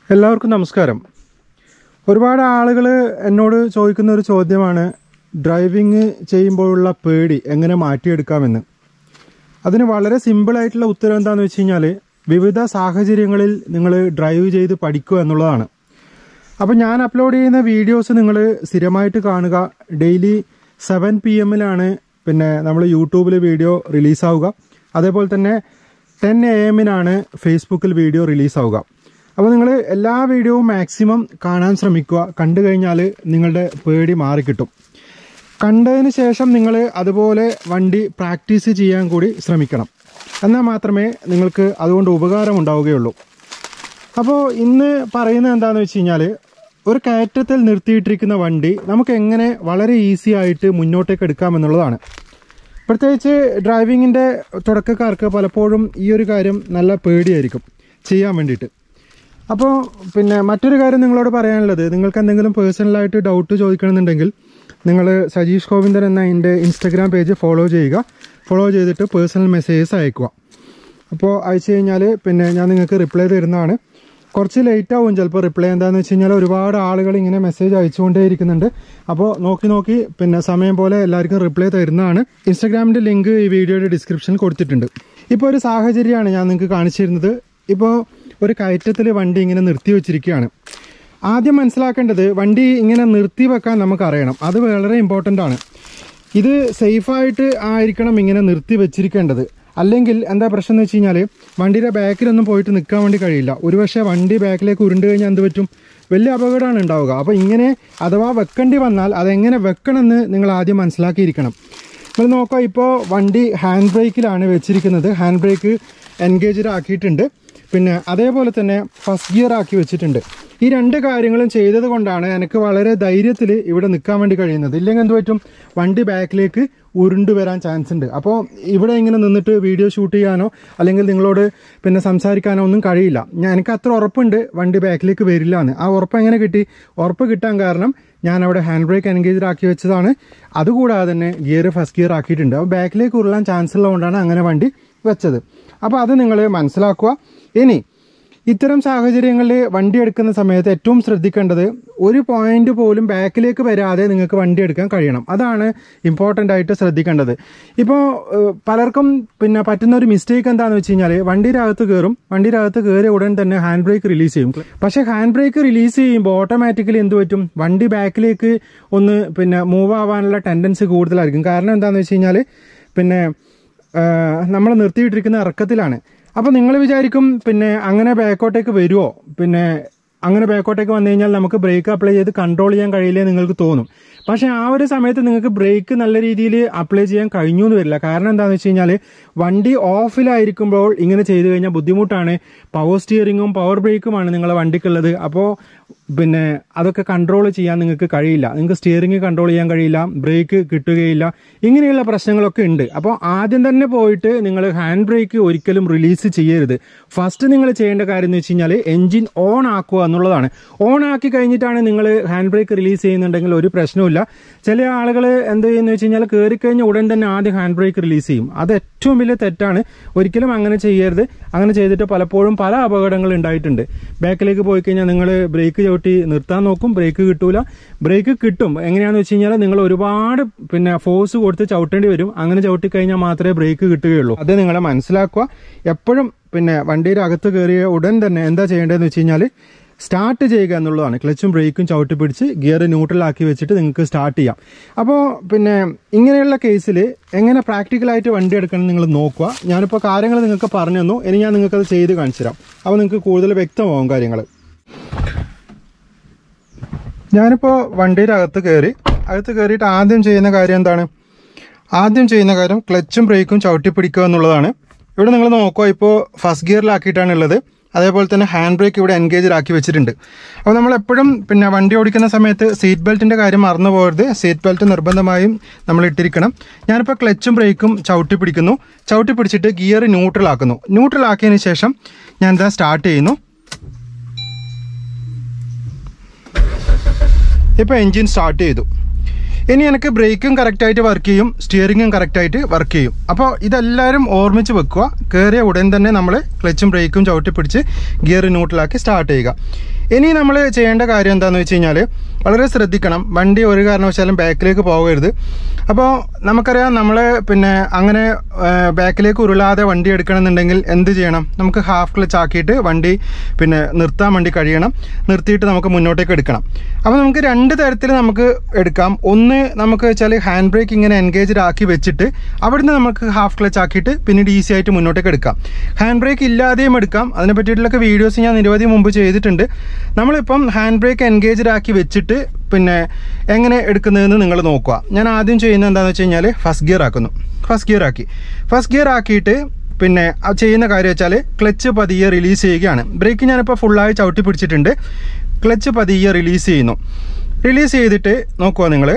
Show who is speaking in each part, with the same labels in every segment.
Speaker 1: എല്ലാവർക്കും നമസ്കാരം ഒരുപാട് ആളുകൾ എന്നോട് ചോദിക്കുന്ന ഒരു ചോദ്യമാണ് ഡ്രൈവിംഗ് ചെയ്യുമ്പോഴുള്ള പേടി എങ്ങനെ മാറ്റിയെടുക്കാമെന്ന് അതിന് വളരെ സിമ്പിളായിട്ടുള്ള ഉത്തരം എന്താണെന്ന് വെച്ച് കഴിഞ്ഞാൽ വിവിധ സാഹചര്യങ്ങളിൽ നിങ്ങൾ ഡ്രൈവ് ചെയ്ത് പഠിക്കുക എന്നുള്ളതാണ് അപ്പോൾ ഞാൻ അപ്ലോഡ് ചെയ്യുന്ന വീഡിയോസ് നിങ്ങൾ സ്ഥിരമായിട്ട് കാണുക ഡെയിലി സെവൻ പി എമ്മിലാണ് പിന്നെ നമ്മൾ യൂട്യൂബിൽ വീഡിയോ റിലീസാവുക അതേപോലെ തന്നെ ടെൻ എ എമ്മിനാണ് ഫേസ്ബുക്കിൽ വീഡിയോ റിലീസാവുക അപ്പോൾ നിങ്ങൾ എല്ലാ വീഡിയോവും മാക്സിമം കാണാൻ ശ്രമിക്കുക കണ്ടു കഴിഞ്ഞാൽ നിങ്ങളുടെ പേടി മാറിക്കിട്ടും കണ്ടതിന് ശേഷം നിങ്ങൾ അതുപോലെ വണ്ടി പ്രാക്ടീസ് ചെയ്യാൻ കൂടി ശ്രമിക്കണം എന്നാൽ മാത്രമേ നിങ്ങൾക്ക് അതുകൊണ്ട് ഉപകാരം ഉണ്ടാവുകയുള്ളൂ അപ്പോൾ ഇന്ന് പറയുന്നത് എന്താണെന്ന് വെച്ച് കഴിഞ്ഞാൽ ഒരു കയറ്റത്തിൽ നിർത്തിയിട്ടിരിക്കുന്ന വണ്ടി നമുക്ക് എങ്ങനെ വളരെ ഈസി ആയിട്ട് മുന്നോട്ടേക്ക് എടുക്കാമെന്നുള്ളതാണ് പ്രത്യേകിച്ച് ഡ്രൈവിങ്ങിൻ്റെ തുടക്കക്കാർക്ക് പലപ്പോഴും ഈ ഒരു കാര്യം നല്ല പേടിയായിരിക്കും ചെയ്യാൻ വേണ്ടിയിട്ട് അപ്പോൾ പിന്നെ മറ്റൊരു കാര്യം നിങ്ങളോട് പറയാനുള്ളത് നിങ്ങൾക്ക് എന്തെങ്കിലും പേഴ്സണലായിട്ട് ഡൗട്ട് ചോദിക്കണമെന്നുണ്ടെങ്കിൽ നിങ്ങൾ സജീഷ് ഗോവിന്ദൻ എന്ന എൻ്റെ ഇൻസ്റ്റഗ്രാം പേജ് ഫോളോ ചെയ്യുക ഫോളോ ചെയ്തിട്ട് പേഴ്സണൽ മെസ്സേജസ് അയക്കുക അപ്പോൾ അയച്ചു കഴിഞ്ഞാൽ പിന്നെ ഞാൻ നിങ്ങൾക്ക് റിപ്ലൈ തരുന്നതാണ് കുറച്ച് ലേറ്റ് ആവും ചിലപ്പോൾ റിപ്ലൈ എന്താണെന്ന് വെച്ച് കഴിഞ്ഞാൽ ഒരുപാട് ആളുകൾ ഇങ്ങനെ മെസ്സേജ് അയച്ചുകൊണ്ടേ ഇരിക്കുന്നുണ്ട് അപ്പോൾ നോക്കി നോക്കി പിന്നെ സമയം പോലെ എല്ലാവർക്കും റിപ്ലൈ തരുന്നതാണ് ഇൻസ്റ്റാഗ്രാമിൻ്റെ ലിങ്ക് ഈ വീഡിയോയുടെ ഡിസ്ക്രിപ്ഷനിൽ കൊടുത്തിട്ടുണ്ട് ഇപ്പോൾ ഒരു സാഹചര്യമാണ് ഞാൻ നിങ്ങൾക്ക് കാണിച്ചു തരുന്നത് ഇപ്പോൾ ഒരു കയറ്റത്തിൽ വണ്ടി ഇങ്ങനെ നിർത്തി വെച്ചിരിക്കുകയാണ് ആദ്യം മനസ്സിലാക്കേണ്ടത് വണ്ടി ഇങ്ങനെ നിർത്തി വെക്കാൻ നമുക്ക് അറിയണം അത് വളരെ ഇമ്പോർട്ടൻ്റ് ആണ് ഇത് സേഫായിട്ട് ആയിരിക്കണം ഇങ്ങനെ നിർത്തി വെച്ചിരിക്കേണ്ടത് അല്ലെങ്കിൽ എന്താ പ്രശ്നം എന്ന് വെച്ച് കഴിഞ്ഞാൽ വണ്ടിയുടെ ബാക്കിലൊന്നും പോയിട്ട് നിൽക്കാൻ വേണ്ടി കഴിയില്ല ഒരുപക്ഷെ വണ്ടി ബാക്കിലേക്ക് ഉരുണ്ട് കഴിഞ്ഞാൽ എന്ത് പറ്റും വലിയ അപകടമാണ് ഉണ്ടാവുക അപ്പോൾ ഇങ്ങനെ അഥവാ വെക്കേണ്ടി വന്നാൽ അതെങ്ങനെ വെക്കണമെന്ന് നിങ്ങൾ ആദ്യം മനസ്സിലാക്കിയിരിക്കണം നിങ്ങൾ നോക്കുക ഇപ്പോൾ വണ്ടി ഹാൻഡ് ബ്രേക്കിലാണ് വെച്ചിരിക്കുന്നത് ഹാൻഡ് ബ്രേക്ക് എൻഗേജഡ് ആക്കിയിട്ടുണ്ട് പിന്നെ അതേപോലെ തന്നെ ഫസ്റ്റ് ഗിയർ ആക്കി വെച്ചിട്ടുണ്ട് ഈ രണ്ട് കാര്യങ്ങളും ചെയ്തത് കൊണ്ടാണ് എനിക്ക് വളരെ ധൈര്യത്തിൽ ഇവിടെ നിൽക്കാൻ വേണ്ടി കഴിയുന്നത് ഇല്ലെങ്കിൽ എന്ത് പറ്റും വണ്ടി ബാക്കിലേക്ക് ഉരുണ്ടു വരാൻ ചാൻസ് ഉണ്ട് അപ്പോൾ ഇവിടെ ഇങ്ങനെ നിന്നിട്ട് വീഡിയോ ഷൂട്ട് ചെയ്യാനോ അല്ലെങ്കിൽ നിങ്ങളോട് പിന്നെ സംസാരിക്കാനോ ഒന്നും കഴിയില്ല ഞാൻ എനിക്ക് അത്ര ഉറപ്പുണ്ട് വണ്ടി ബാക്കിലേക്ക് വരില്ല എന്ന് ആ ഉറപ്പ് എങ്ങനെ കിട്ടി ഉറപ്പ് കിട്ടാൻ കാരണം ഞാൻ അവിടെ ഹാൻഡ് ബ്രേക്ക് എൻഗേജഡ് ആക്കി വെച്ചതാണ് അതുകൂടാതെ തന്നെ ഗിയർ ഫസ്റ്റ് ഗിയർ ആക്കിയിട്ടുണ്ട് അപ്പോൾ ബാക്കിലേക്ക് ഉരുളാൻ ചാൻസ് ഉള്ളതുകൊണ്ടാണ് അങ്ങനെ വണ്ടി വെച്ചത് അപ്പോൾ അത് നിങ്ങൾ മനസ്സിലാക്കുക ഇനി ഇത്തരം സാഹചര്യങ്ങളിൽ വണ്ടി എടുക്കുന്ന സമയത്ത് ഏറ്റവും ശ്രദ്ധിക്കേണ്ടത് ഒരു പോയിന്റ് പോലും ബാക്കിലേക്ക് വരാതെ നിങ്ങൾക്ക് വണ്ടി എടുക്കാൻ കഴിയണം അതാണ് ഇമ്പോർട്ടൻ്റ് ആയിട്ട് ശ്രദ്ധിക്കേണ്ടത് ഇപ്പോൾ ഏഹ്, പലർക്കും പിന്നെ പറ്റുന്ന ഒരു മിസ്റ്റേക്ക് എന്താണെന്ന് വെച്ച് കഴിഞ്ഞാൽ വണ്ടിയുടെ അകത്ത് കയറും വണ്ടിയുടെ അകത്ത് കയറിയ ഉടൻ തന്നെ ഹാൻഡ് ബ്രേക്ക് റിലീസ് ചെയ്യും പക്ഷേ ഹാൻഡ് ബ്രേക്ക് റിലീസ് ചെയ്യുമ്പോൾ ഓട്ടോമാറ്റിക്കലി എന്ത് പറ്റും വണ്ടി ബാക്കിലേക്ക് ഒന്ന് പിന്നെ മൂവ് ആവാനുള്ള ടെൻഡൻസി കൂടുതലായിരിക്കും കാരണം എന്താണെന്ന് വെച്ച് കഴിഞ്ഞാൽ പിന്നെ നമ്മൾ നിർത്തിയിട്ടിരിക്കുന്ന ഇറക്കത്തിലാണ് അപ്പോൾ നിങ്ങൾ വിചാരിക്കും പിന്നെ അങ്ങനെ ബാക്കോട്ടേക്ക് വരുമോ പിന്നെ അങ്ങനെ ബാക്കോട്ടേക്ക് വന്നു കഴിഞ്ഞാൽ നമുക്ക് ബ്രേക്ക് അപ്ലൈ ചെയ്ത് കൺട്രോൾ ചെയ്യാൻ കഴിയില്ലേ നിങ്ങൾക്ക് തോന്നും പക്ഷേ ആ ഒരു സമയത്ത് നിങ്ങൾക്ക് ബ്രേക്ക് നല്ല രീതിയിൽ അപ്ലൈ ചെയ്യാൻ കഴിഞ്ഞു എന്ന് വരില്ല കാരണം എന്താണെന്ന് വെച്ച് കഴിഞ്ഞാൽ വണ്ടി ഓഫിലായിരിക്കുമ്പോൾ ഇങ്ങനെ ചെയ്തു കഴിഞ്ഞാൽ ബുദ്ധിമുട്ടാണ് പവർ സ്റ്റിയറിങ്ങും പവർ ബ്രേക്കുമാണ് നിങ്ങളെ വണ്ടിക്കുള്ളത് അപ്പോൾ പിന്നെ അതൊക്കെ കൺട്രോൾ ചെയ്യാൻ നിങ്ങൾക്ക് കഴിയില്ല നിങ്ങൾക്ക് സ്റ്റിയറിംഗ് കൺട്രോൾ ചെയ്യാൻ കഴിയില്ല ബ്രേക്ക് കിട്ടുകയില്ല ഇങ്ങനെയുള്ള പ്രശ്നങ്ങളൊക്കെ ഉണ്ട് അപ്പോൾ ആദ്യം തന്നെ പോയിട്ട് നിങ്ങൾ ഹാൻഡ് ബ്രേക്ക് ഒരിക്കലും റിലീസ് ചെയ്യരുത് ഫസ്റ്റ് നിങ്ങൾ ചെയ്യേണ്ട കാര്യം എന്ന് വെച്ച് കഴിഞ്ഞാൽ എൻജിൻ ഓൺ ആക്കുക എന്നുള്ളതാണ് ഓൺ ആക്കി കഴിഞ്ഞിട്ടാണ് നിങ്ങൾ ഹാൻഡ് ബ്രേക്ക് റിലീസ് ചെയ്യുന്നുണ്ടെങ്കിൽ ഒരു പ്രശ്നവുമില്ല ചില ആളുകൾ എന്ത് ചെയ്യുന്നു വെച്ച് കഴിഞ്ഞാൽ കയറി കഴിഞ്ഞ ഉടൻ തന്നെ ആദ്യം ഹാൻഡ് ബ്രേക്ക് റിലീസ് ചെയ്യും അത് ഏറ്റവും വലിയ തെറ്റാണ് ഒരിക്കലും അങ്ങനെ ചെയ്യരുത് അങ്ങനെ ചെയ്തിട്ട് പലപ്പോഴും പല അപകടങ്ങൾ ഉണ്ടായിട്ടുണ്ട് ബാക്കിലേക്ക് പോയി കഴിഞ്ഞാൽ നിങ്ങൾ ബ്രേക്ക് ചവിട്ടി നിർത്താൻ നോക്കും ബ്രേക്ക് കിട്ടൂല ബ്രേക്ക് കിട്ടും എങ്ങനെയാണെന്ന് വെച്ച് കഴിഞ്ഞാൽ നിങ്ങൾ ഒരുപാട് പിന്നെ ഫോഴ്സ് കൊടുത്ത് ചവിട്ടേണ്ടി വരും അങ്ങനെ ചവിട്ടി കഴിഞ്ഞാൽ മാത്രമേ ബ്രേക്ക് കിട്ടുകയുള്ളൂ അത് നിങ്ങൾ മനസ്സിലാക്കുക എപ്പോഴും പിന്നെ വണ്ടിയുടെ അകത്ത് കയറിയ ഉടൻ തന്നെ എന്താ ചെയ്യേണ്ടതെന്ന് വെച്ച് കഴിഞ്ഞാൽ സ്റ്റാർട്ട് ചെയ്യുക എന്നുള്ളതാണ് ക്ലച്ചും ബ്രേക്കും ചവിട്ടി പിടിച്ച് ഗിയർ ന്യൂട്രലാക്കി വെച്ചിട്ട് നിങ്ങൾക്ക് സ്റ്റാർട്ട് ചെയ്യാം അപ്പോൾ പിന്നെ ഇങ്ങനെയുള്ള കേസിൽ എങ്ങനെ പ്രാക്ടിക്കലായിട്ട് വണ്ടി എടുക്കണം നിങ്ങൾ നോക്കുക ഞാനിപ്പോൾ കാര്യങ്ങൾ നിങ്ങൾക്ക് പറഞ്ഞു തന്നു ഇനി ഞാൻ നിങ്ങൾക്കത് ചെയ്ത് കാണിച്ചു തരാം അപ്പോൾ നിങ്ങൾക്ക് കൂടുതൽ വ്യക്തമാവും കാര്യങ്ങൾ ഞാനിപ്പോൾ വണ്ടിയുടെ അകത്ത് കയറി അകത്ത് കയറിയിട്ട് ആദ്യം ചെയ്യുന്ന കാര്യം എന്താണ് ആദ്യം ചെയ്യുന്ന കാര്യം ക്ലച്ചും ബ്രേക്കും ചവിട്ടി പിടിക്കുക എന്നുള്ളതാണ് ഇവിടെ നിങ്ങൾ നോക്കുക ഇപ്പോൾ ഫസ്റ്റ് ഗിയറിലാക്കിയിട്ടാണ് ഉള്ളത് അതേപോലെ തന്നെ ഹാൻഡ് ബ്രേക്ക് ഇവിടെ എൻഗേജഡ് ആക്കി വെച്ചിട്ടുണ്ട് അപ്പോൾ നമ്മൾ എപ്പോഴും പിന്നെ വണ്ടി ഓടിക്കുന്ന സമയത്ത് സീറ്റ് ബെൽറ്റിൻ്റെ കാര്യം മറന്നു പോകരുത് സീറ്റ് ബെൽറ്റ് നിർബന്ധമായും നമ്മൾ ഇട്ടിരിക്കണം ഞാനിപ്പോൾ ക്ലച്ചും ബ്രേക്കും ചവിട്ടി പിടിക്കുന്നു ചവിട്ടി പിടിച്ചിട്ട് ഗിയർ ന്യൂട്രൽ ആക്കുന്നു ന്യൂട്രൽ ആക്കിയതിന് ശേഷം ഞാൻ ഇതാ സ്റ്റാർട്ട് ചെയ്യുന്നു ഇപ്പോൾ എൻജിൻ സ്റ്റാർട്ട് ചെയ്തു ഇനി എനിക്ക് ബ്രേക്കും കറക്റ്റായിട്ട് വർക്ക് ചെയ്യും സ്റ്റിയറിങ്ങും കറക്റ്റായിട്ട് വർക്ക് ചെയ്യും അപ്പോൾ ഇതെല്ലാവരും ഓർമ്മിച്ച് വെക്കുക കയറിയ ഉടൻ തന്നെ നമ്മൾ ക്ലച്ചും ബ്രേക്കും ചവിട്ടി പിടിച്ച് ഗിയർ ന്യൂട്രലാക്കി സ്റ്റാർട്ട് ചെയ്യുക ഇനി നമ്മൾ ചെയ്യേണ്ട കാര്യം എന്താണെന്ന് വെച്ച് കഴിഞ്ഞാൽ വളരെ ശ്രദ്ധിക്കണം വണ്ടി ഒരു കാരണവശാലും ബാക്കിലേക്ക് പോകരുത് അപ്പോൾ നമുക്കറിയാം നമ്മൾ പിന്നെ അങ്ങനെ ബാക്കിലേക്ക് ഉരുളാതെ വണ്ടി എടുക്കണമെന്നുണ്ടെങ്കിൽ എന്ത് ചെയ്യണം നമുക്ക് ഹാഫ് ക്ലച്ച് ആക്കിയിട്ട് വണ്ടി പിന്നെ നിർത്താൻ വേണ്ടി കഴിയണം നിർത്തിയിട്ട് നമുക്ക് മുന്നോട്ടേക്ക് എടുക്കണം അപ്പോൾ നമുക്ക് രണ്ട് തരത്തിൽ നമുക്ക് എടുക്കാം ഒന്ന് നമുക്ക് വെച്ചാൽ ഹാൻഡ് ബ്രേക്ക് ഇങ്ങനെ എൻഗേജ്ഡ് ആക്കി വെച്ചിട്ട് അവിടുന്ന് നമുക്ക് ഹാഫ് ക്ലച്ച് ആക്കിയിട്ട് പിന്നീട് ഈസി ആയിട്ട് മുന്നോട്ടേക്ക് എടുക്കാം ഹാൻഡ് ബ്രേക്ക് ഇല്ലാതെയും എടുക്കാം അതിനെ പറ്റിയിട്ടുള്ളൊക്കെ വീഡിയോസ് ഞാൻ നിരവധി മുമ്പ് ചെയ്തിട്ടുണ്ട് നമ്മളിപ്പം ഹാൻഡ് ബ്രേക്ക് എൻഗേജ്ഡ് ആക്കി വെച്ചിട്ട് പിന്നെ എങ്ങനെ എടുക്കുന്നതെന്ന് നിങ്ങൾ നോക്കുക ഞാൻ ആദ്യം ചെയ്യുന്നത് എന്താണെന്ന് വെച്ച് കഴിഞ്ഞാൽ ഫസ്റ്റ് ഗിയർ ആക്കുന്നു ഫസ്റ്റ് ഗിയർ ആക്കി ഫസ്റ്റ് ഗിയർ ആക്കിയിട്ട് പിന്നെ ആ ചെയ്യുന്ന കാര്യം വെച്ചാൽ ക്ലച്ച് പതിയെ റിലീസ് ചെയ്യുകയാണ് ബ്രേക്ക് ഞാനിപ്പോൾ ഫുള്ളായി ചവിട്ടി പിടിച്ചിട്ടുണ്ട് ക്ലച്ച് പതിയെ റിലീസ് ചെയ്യുന്നു റിലീസ് ചെയ്തിട്ട് നോക്കുക നിങ്ങൾ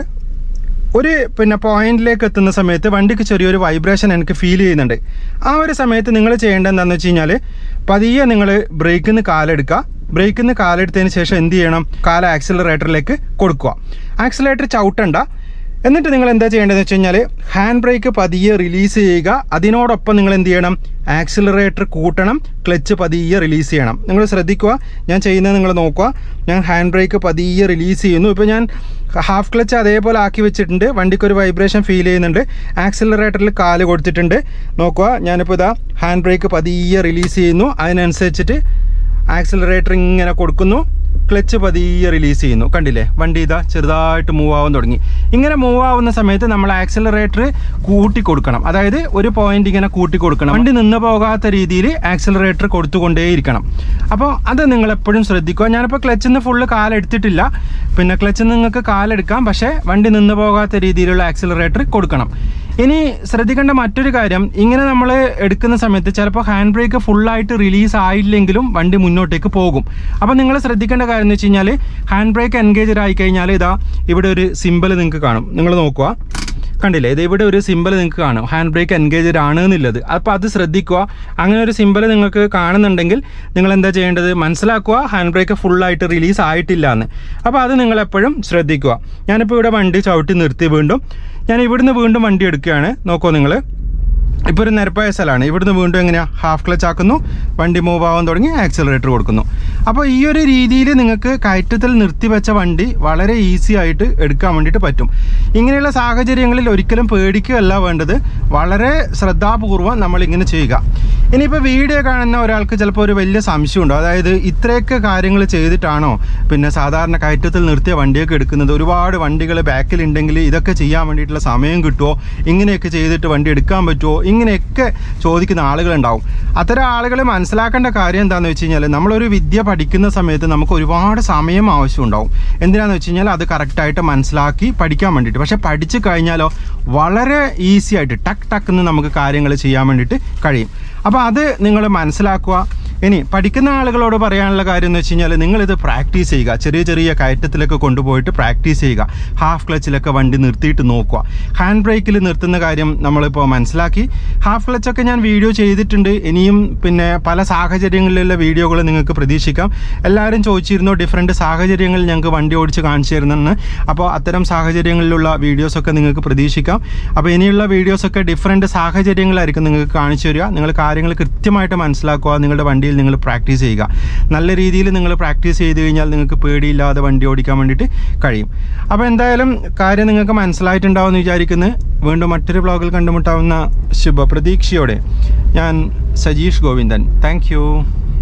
Speaker 1: ഒരു പിന്നെ പോയിന്റിലേക്ക് എത്തുന്ന സമയത്ത് വണ്ടിക്ക് ചെറിയൊരു വൈബ്രേഷൻ എനിക്ക് ഫീൽ ചെയ്യുന്നുണ്ട് ആ ഒരു സമയത്ത് നിങ്ങൾ ചെയ്യേണ്ടത് എന്താണെന്ന് വെച്ച് കഴിഞ്ഞാൽ പതിയെ നിങ്ങൾ ബ്രേക്കിൽ നിന്ന് കാലെടുക്കുക ബ്രേക്കിൽ നിന്ന് കാലെടുത്തതിന് ശേഷം എന്ത് ചെയ്യണം കാല ആക്സിലറേറ്ററിലേക്ക് കൊടുക്കുക ആക്സിലറേറ്റർ ചവിട്ടണ്ട എന്നിട്ട് നിങ്ങൾ എന്താ ചെയ്യേണ്ടതെന്ന് വെച്ച് കഴിഞ്ഞാൽ ഹാൻഡ് ബ്രേക്ക് പതിയെ റിലീസ് ചെയ്യുക അതിനോടൊപ്പം നിങ്ങൾ എന്ത് ചെയ്യണം ആക്സിലറേറ്റർ കൂട്ടണം ക്ലച്ച് പതിയെ റിലീസ് ചെയ്യണം നിങ്ങൾ ശ്രദ്ധിക്കുക ഞാൻ ചെയ്യുന്നത് നിങ്ങൾ നോക്കുക ഞാൻ ഹാൻഡ് ബ്രേക്ക് പതിയെ റിലീസ് ചെയ്യുന്നു ഇപ്പോൾ ഞാൻ ഹാഫ് ക്ലച്ച് അതേപോലെ ആക്കി വെച്ചിട്ടുണ്ട് വണ്ടിക്ക് ഒരു വൈബ്രേഷൻ ഫീൽ ചെയ്യുന്നുണ്ട് ആക്സിലറേറ്ററിൽ കാല് കൊടുത്തിട്ടുണ്ട് നോക്കുക ഞാനിപ്പോൾ ഇതാ ഹാൻഡ് ബ്രേക്ക് പതിയെ റിലീസ് ചെയ്യുന്നു അതിനനുസരിച്ചിട്ട് ആക്സിലറേറ്റർ ഇങ്ങനെ കൊടുക്കുന്നു ക്ലച്ച് പതിയെ റിലീസ് ചെയ്യുന്നു കണ്ടില്ലേ വണ്ടി ഇതാ ചെറുതായിട്ട് മൂവ് ആവാൻ തുടങ്ങി ഇങ്ങനെ മൂവ് ആവുന്ന സമയത്ത് നമ്മൾ ആക്സിലറേറ്റർ കൂട്ടി കൊടുക്കണം അതായത് ഒരു പോയിന്റ് ഇങ്ങനെ കൂട്ടി കൊടുക്കണം വണ്ടി നിന്ന് പോകാത്ത രീതിയിൽ ആക്സിലറേറ്റർ കൊടുത്തുകൊണ്ടേയിരിക്കണം അപ്പോൾ അത് നിങ്ങൾ എപ്പോഴും ശ്രദ്ധിക്കുക ഞാനിപ്പോൾ ക്ലച്ചിൽ നിന്ന് ഫുള്ള് കാലെടുത്തിട്ടില്ല പിന്നെ ക്ലച്ചിൽ നിന്ന് നിങ്ങൾക്ക് കാലെടുക്കാം പക്ഷേ വണ്ടി നിന്ന് പോകാത്ത രീതിയിലുള്ള ആക്സിലറേറ്റർ കൊടുക്കണം ഇനി ശ്രദ്ധിക്കേണ്ട മറ്റൊരു കാര്യം ഇങ്ങനെ നമ്മൾ എടുക്കുന്ന സമയത്ത് ചിലപ്പോൾ ഹാൻഡ് ബ്രേക്ക് ഫുള്ളായിട്ട് റിലീസ് ആയില്ലെങ്കിലും വണ്ടി മുന്നോട്ടേക്ക് പോകും അപ്പോൾ നിങ്ങൾ ശ്രദ്ധിക്കേണ്ട കാര്യം എന്ന് വെച്ച് കഴിഞ്ഞാൽ ഹാൻഡ് ബ്രേക്ക് എൻഗേജഡ് ആയി കഴിഞ്ഞാൽ ഇതാ ഇവിടെ ഒരു സിമ്പിൾ നിങ്ങൾക്ക് കാണും നിങ്ങൾ നോക്കുക കണ്ടില്ലേ ഇത് ഇവിടെ ഒരു സിമ്പിൾ നിങ്ങൾക്ക് കാണും ഹാൻഡ് ബ്രേക്ക് എൻഗേജഡ് ആണ് എന്നുള്ളത് അപ്പോൾ അത് ശ്രദ്ധിക്കുക അങ്ങനെ ഒരു സിമ്പിൾ നിങ്ങൾക്ക് കാണുന്നുണ്ടെങ്കിൽ നിങ്ങൾ എന്താ ചെയ്യേണ്ടത് മനസ്സിലാക്കുക ഹാൻഡ് ബ്രേക്ക് ഫുള്ളായിട്ട് റിലീസ് ആയിട്ടില്ല എന്ന് അപ്പോൾ അത് നിങ്ങൾ എപ്പോഴും ശ്രദ്ധിക്കുക ഞാനിപ്പോൾ ഇവിടെ വണ്ടി ചവിട്ടി നിർത്തി വീണ്ടും ഞാൻ ഇവിടുന്ന് വീണ്ടും വണ്ടി എടുക്കുകയാണ് നോക്കൂ നിങ്ങൾ ഇപ്പോൾ ഒരു നിരപ്പായ സ്ഥലമാണ് ഇവിടുന്ന് വീണ്ടും എങ്ങനെയാണ് ഹാഫ് ക്ലച്ച് ആക്കുന്നു വണ്ടി മൂവ് ആവാൻ തുടങ്ങി ആക്സിലറേറ്റർ കൊടുക്കുന്നു അപ്പോൾ ഈ ഒരു രീതിയിൽ നിങ്ങൾക്ക് കയറ്റത്തിൽ നിർത്തിവെച്ച വണ്ടി വളരെ ഈസി ആയിട്ട് എടുക്കാൻ വേണ്ടിയിട്ട് പറ്റും ഇങ്ങനെയുള്ള സാഹചര്യങ്ങളിൽ ഒരിക്കലും പേടിക്കുകയല്ല വേണ്ടത് വളരെ ശ്രദ്ധാപൂർവം നമ്മൾ ഇങ്ങനെ ചെയ്യുക ഇനിയിപ്പോൾ വീഡിയോ കാണുന്ന ഒരാൾക്ക് ചിലപ്പോൾ ഒരു വലിയ സംശയമുണ്ടോ അതായത് ഇത്രയൊക്കെ കാര്യങ്ങൾ ചെയ്തിട്ടാണോ പിന്നെ സാധാരണ കയറ്റത്തിൽ നിർത്തിയ വണ്ടിയൊക്കെ എടുക്കുന്നത് ഒരുപാട് വണ്ടികൾ ബാക്കിലുണ്ടെങ്കിൽ ഇതൊക്കെ ചെയ്യാൻ വേണ്ടിയിട്ടുള്ള സമയം കിട്ടുമോ ഇങ്ങനെയൊക്കെ ചെയ്തിട്ട് വണ്ടി എടുക്കാൻ പറ്റുമോ ഇങ്ങനെയൊക്കെ ചോദിക്കുന്ന ആളുകളുണ്ടാവും അത്തരം ആളുകൾ മനസ്സിലാക്കേണ്ട കാര്യം എന്താണെന്ന് വെച്ച് കഴിഞ്ഞാൽ നമ്മളൊരു വിദ്യ പഠിക്കുന്ന സമയത്ത് നമുക്ക് ഒരുപാട് സമയം ആവശ്യമുണ്ടാവും എന്തിനാന്ന് വെച്ച് കഴിഞ്ഞാൽ അത് കറക്റ്റായിട്ട് മനസ്സിലാക്കി പഠിക്കാൻ വേണ്ടിയിട്ട് പക്ഷേ പഠിച്ചു കഴിഞ്ഞാലോ വളരെ ഈസി ആയിട്ട് ടക്ക് ടക്ക് എന്ന് നമുക്ക് കാര്യങ്ങൾ ചെയ്യാൻ വേണ്ടിയിട്ട് കഴിയും അപ്പോൾ അത് നിങ്ങൾ മനസ്സിലാക്കുക ഇനി പഠിക്കുന്ന ആളുകളോട് പറയാനുള്ള കാര്യം എന്ന് വെച്ച് കഴിഞ്ഞാൽ നിങ്ങളിത് പ്രാക്ടീസ് ചെയ്യുക ചെറിയ ചെറിയ കയറ്റത്തിലൊക്കെ കൊണ്ടുപോയിട്ട് പ്രാക്ടീസ് ചെയ്യുക ഹാഫ് ക്ലച്ചിലൊക്കെ വണ്ടി നിർത്തിയിട്ട് നോക്കുക ഹാൻഡ് ബ്രേക്കിൽ നിർത്തുന്ന കാര്യം നമ്മളിപ്പോൾ മനസ്സിലാക്കി ഹാഫ് ക്ലച്ചൊക്കെ ഞാൻ വീഡിയോ ചെയ്തിട്ടുണ്ട് ഇനിയും പിന്നെ പല സാഹചര്യങ്ങളിലുള്ള വീഡിയോകൾ നിങ്ങൾക്ക് പ്രതീക്ഷിക്കാം എല്ലാവരും ചോദിച്ചിരുന്നു ഡിഫറെൻറ്റ് സാഹചര്യങ്ങളിൽ ഞങ്ങൾക്ക് വണ്ടി ഓടിച്ച് കാണിച്ചു തരുന്നെന്ന് അപ്പോൾ അത്തരം സാഹചര്യങ്ങളിലുള്ള വീഡിയോസൊക്കെ നിങ്ങൾക്ക് പ്രതീക്ഷിക്കാം അപ്പോൾ ഇനിയുള്ള വീഡിയോസൊക്കെ ഡിഫറെൻറ്റ് സാഹചര്യങ്ങളായിരിക്കും നിങ്ങൾക്ക് കാണിച്ചു തരിക നിങ്ങൾ കാര്യങ്ങൾ കൃത്യമായിട്ട് മനസ്സിലാക്കുക നിങ്ങളുടെ വണ്ടിയിൽ നിങ്ങൾ പ്രാക്ടീസ് ചെയ്യുക നല്ല രീതിയിൽ നിങ്ങൾ പ്രാക്ടീസ് ചെയ്ത് കഴിഞ്ഞാൽ നിങ്ങൾക്ക് പേടിയില്ലാതെ വണ്ടി ഓടിക്കാൻ വേണ്ടിയിട്ട് കഴിയും അപ്പോൾ എന്തായാലും കാര്യം നിങ്ങൾക്ക് മനസ്സിലായിട്ടുണ്ടാവുമെന്ന് വിചാരിക്കുന്നു വീണ്ടും മറ്റൊരു ബ്ലോഗിൽ കണ്ടുമുട്ടാവുന്ന ശുഭപ്രതീക്ഷയോടെ ഞാൻ സജീഷ് ഗോവിന്ദൻ താങ്ക്